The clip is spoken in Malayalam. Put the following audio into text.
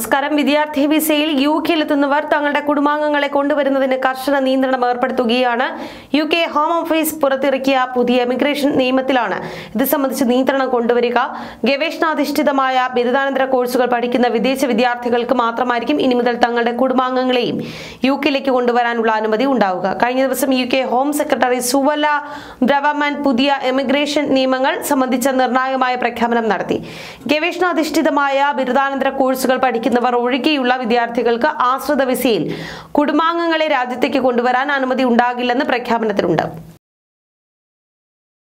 നമസ്കാരം വിദ്യാർത്ഥി വിസയിൽ യു കെയിലെത്തുന്നവർ തങ്ങളുടെ കുടുംബാംഗങ്ങളെ കൊണ്ടുവരുന്നതിന് കർശന നിയന്ത്രണം ഏർപ്പെടുത്തുകയാണ് യു കെ ഹോം ഓഫീസ് പുറത്തിറക്കിയ പുതിയ ഇമിഗ്രേഷൻ നിയമത്തിലാണ് ഇത് സംബന്ധിച്ച് നിയന്ത്രണം കൊണ്ടുവരിക ഗവേഷണാധിഷ്ഠിതമായ ബിരുദാനന്തര കോഴ്സുകൾ പഠിക്കുന്ന വിദേശ വിദ്യാർത്ഥികൾക്ക് മാത്രമായിരിക്കും ഇനി മുതൽ തങ്ങളുടെ കുടുംബാംഗങ്ങളെയും യു കെയിലേക്ക് കൊണ്ടുവരാനുള്ള അനുമതി ഉണ്ടാവുക കഴിഞ്ഞ ദിവസം U K home secretary Suella Braverman പുതിയ ഇമിഗ്രേഷൻ നിയമങ്ങൾ സംബന്ധിച്ച നിർണായകമായ പ്രഖ്യാപനം നടത്തി ഗവേഷണാധിഷ്ഠിതമായ ബിരുദാനന്തര കോഴ്സുകൾ പഠിക്കുന്നവർ ഒഴികെയുള്ള വിദ്യാർത്ഥികൾക്ക് ആശ്രിത വിസയിൽ കുടുംബാംഗങ്ങളെ രാജ്യത്തേക്ക് കൊണ്ടുവരാൻ അനുമതി ഉണ്ടാകില്ലെന്ന് പ്രഖ്യാപനത്തിലുണ്ട്